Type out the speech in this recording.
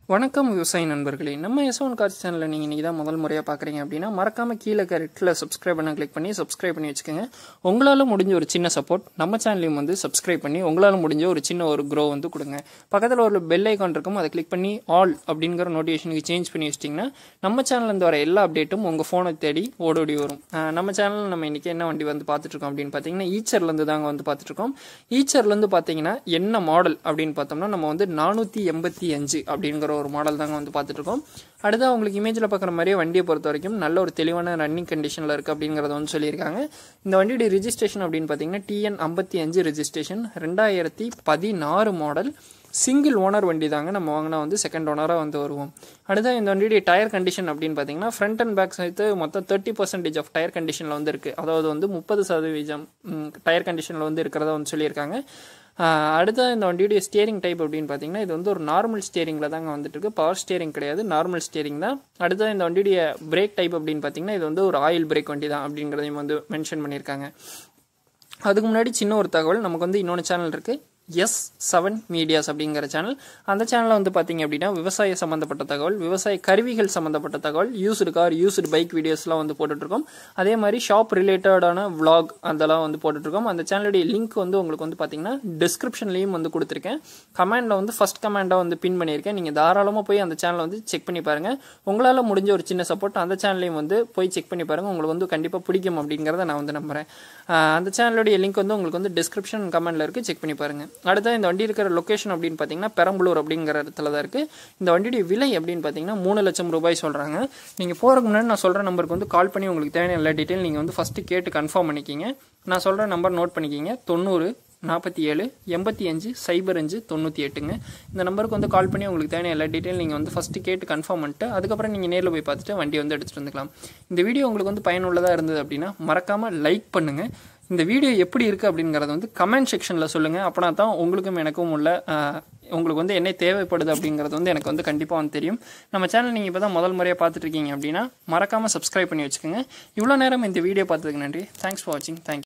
வணக்கம் விவசாய நண்பர்களே நம்ம எஸ் ஒன் கார்ஸ் சேனலில் நீங்கள் இன்றைக்கி தான் முதல் முறையாக பார்க்குறீங்க அப்படின்னா மறக்காமல் கீழே கரெக்டில் சப்ஸ்கிரைப் பண்ண கிளிக் பண்ணி சப்ஸ்கிரைப் பண்ணி வச்சுக்கோங்க உங்களால் முடிஞ்ச ஒரு சின்ன சப்போர்ட் நம்ம சேனலையும் வந்து சப்ஸ்கிரைப் பண்ணி உங்களால் முடிஞ்ச ஒரு சின்ன ஒரு க்ரோ வந்து கொடுங்க பக்கத்தில் ஒரு பெல் ஐக்கான் இருக்கும் அதை கிளிக் பண்ணி ஆல் அப்படிங்கிற நோட்டிஃபிகேஷனுக்கு சேஞ்ச் பண்ணி வச்சிட்டிங்கன்னா நம்ம சேனல்லேருந்து வர எல்லா அப்டேட்டும் உங்கள் ஃபோனை தேடி ஓடோடி வரும் அஹ் நம்ம சேனலில் நம்ம இன்றைக்கி என்ன வண்டி வந்து பார்த்துட்ருக்கோம் அப்படின்னு பார்த்தீங்கன்னா ஈச்சர்லேருந்து தாங்க வந்து பார்த்துட்ருக்கோம் ஈச்சர்லேருந்து பார்த்தீங்கன்னா என்ன மாடல் அப்படின்னு பார்த்தோம்னா நம்ம வந்து நானூற்றி எண்பத்தி அஞ்சு அப்படிங்கிற ஒரு மாடல் தாங்க வந்து பார்த்துட்டு இருக்கோம் அடுத்து உங்களுக்கு இமேஜில் பார்க்குற மாதிரியே வண்டியை பொறுத்த வரைக்கும் நல்ல ஒரு தெளிவான ரன்னிங் கண்டிஷனில் இருக்குது அப்படிங்கிறத வந்து சொல்லியிருக்காங்க இந்த வண்டியுடைய ரிஜிஸ்ட்ரேஷன் அப்படின்னு பார்த்தீங்கன்னா டிஎன் ஐம்பத்தி அஞ்சு ரிஜிஸ்ட்ரேஷன் ரெண்டாயிரத்தி பதினாறு மாடல் சிங்கிள் ஓனர் வண்டி தாங்க நம்ம வாங்கினா வந்து செகண்ட் ஓனராக வந்து வருவோம் அடுத்து இந்த வண்டியுடைய டயர் கண்டிஷன் அப்படின்னு பார்த்தீங்கன்னா ஃப்ரண்ட் அண்ட் பேக் சேர்த்து மொத்தம் தேர்ட்டி பர்சன்டேஜ் ஆஃப் டயர் கண்டிஷனில் வந்து இருக்குது அதாவது வந்து முப்பது சதவீதம் டயர் கண்டிஷனில் வந்து இருக்கிறத வந்து சொல்லியிருக்காங்க ஆஹ் அடுத்த இந்த வண்டியுடைய ஸ்டியரிங் டைப் அப்படின்னு பார்த்தீங்கன்னா இது வந்து ஒரு நார்மல் ஸ்டியரிங்கில் தாங்க வந்துட்டு இருக்கு பவர் ஸ்டியரிங் கிடையாது நார்மல் ஸ்டியரிங் தான் அடுத்த இந்த வண்டியுடைய பிரேக் டைப் அப்படின்னு பார்த்தீங்கன்னா இது வந்து ஒரு ஆயில் பிரேக் வண்டி தான் அப்படிங்கிறதையும் வந்து மென்ஷன் பண்ணியிருக்காங்க அதுக்கு முன்னாடி சின்ன ஒரு தகவல் நமக்கு வந்து இன்னொன்று சேனல் இருக்குது எஸ் செவன் மீடியாஸ் அப்படிங்கிற சேனல் அந்த சேனலில் வந்து பார்த்தீங்க அப்படின்னா விவசாய சம்மந்தப்பட்ட தகவல் விவசாய கருவிகள் சம்மந்தப்பட்ட தகவல் யூஸ்டு கார் யூஸ்டு பைக் வீடியோஸ்லாம் வந்து போட்டுட்ருக்கோம் அதே மாதிரி ஷாப் ரிலேட்டடான vlog அதெல்லாம் வந்து போட்டுட்ருக்கோம் அந்த சேனலுடைய லிங்க் வந்து உங்களுக்கு வந்து பார்த்தீங்கன்னா டிஸ்கிரிப்ஷன்லேயும் வந்து கொடுத்துருக்கேன் கமெண்டில் வந்து ஃபஸ்ட் கமெண்டாக வந்து பின் பண்ணியிருக்கேன் நீங்கள் தாராளமாக போய் அந்த சேனலை வந்து செக் பண்ணி பாருங்கள் உங்களால் முடிஞ்ச ஒரு சின்ன சப்போர்ட் அந்த சேனலையும் வந்து போய் செக் பண்ணி பாருங்கள் உங்களுக்கு வந்து கண்டிப்பாக பிடிக்கும் அப்படிங்கிறத நான் வந்து நம்புகிறேன் ஆஹ் அந்த சேனலுடைய லிங்க் வந்து உங்களுக்கு வந்து டிஸ்கிரிப்ஷன் கமெண்ட்டில் இருக்குது செக் பண்ணி பாருங்கள் அடுத்து இந்த வண்டி இருக்கிற லொக்கேஷன் அப்படின்னு பார்த்தீங்கன்னா பெரம்பலூர் அப்படிங்கிற இடத்துல தான் இருக்குது இந்த வண்டியுடைய விலை அப்படின்னு பார்த்தீங்கன்னா மூணு லட்சம் ரூபாய் சொல்கிறாங்க நீங்கள் போகிறதுக்கு முன்னாடி நான் சொல்கிற நம்பருக்கு வந்து கால் பண்ணி உங்களுக்கு தேவையான எல்லா டீட்டெயில் நீங்கள் வந்து ஃபஸ்ட்டு கேட்டு கன்ஃபார்ம் பண்ணிக்கிங்க நான் சொல்கிற நம்பர் நோட் பண்ணிக்கிங்க தொண்ணூறு நாற்பத்தி ஏழு எண்பத்தி அஞ்சு சைபர் அஞ்சு தொண்ணூற்றி எட்டுங்க இந்த நம்பருக்கு வந்து கால் பண்ணி உங்களுக்கு தேவையான எல்லா டீட்டெயில் நீங்கள் வந்து ஃபஸ்ட்டு கேட்டு கன்ஃபார்ம் பண்ணிட்டு அதுக்கப்புறம் நீங்கள் நேரில் போய் பார்த்துட்டு வண்டி வந்து எடுத்துகிட்டு வந்துக்கலாம் இந்த வீடியோ உங்களுக்கு வந்து பயனுள்ளதாக இருந்தது அப்படின்னா மறக்காமல் லைக் பண்ணுங்கள் இந்த வீடியோ எப்படி இருக்குது அப்படிங்கிறத வந்து கமெண்ட் செக்ஷனில் சொல்லுங்கள் அப்படின்னா தான் உங்களுக்கும் எனக்கும் உள்ள ஆஹ், உங்களுக்கு வந்து என்ன தேவைப்படுது அப்படிங்கிறது வந்து எனக்கு வந்து கண்டிப்பாக வந்து தெரியும் நம்ம சேனல் நீங்கள் இப்போ தான் முதல் முறையாக பார்த்துட்டு இருக்கீங்க அப்படின்னா மறக்காமல் சப்ஸ்கிரைப் பண்ணி வச்சுக்கோங்க இவ்வளோ நேரம் இந்த வீடியோ பார்த்ததுக்கு நன்றி தேங்க்ஸ் ஃபார் வாட்சிங் தேங்க்யூ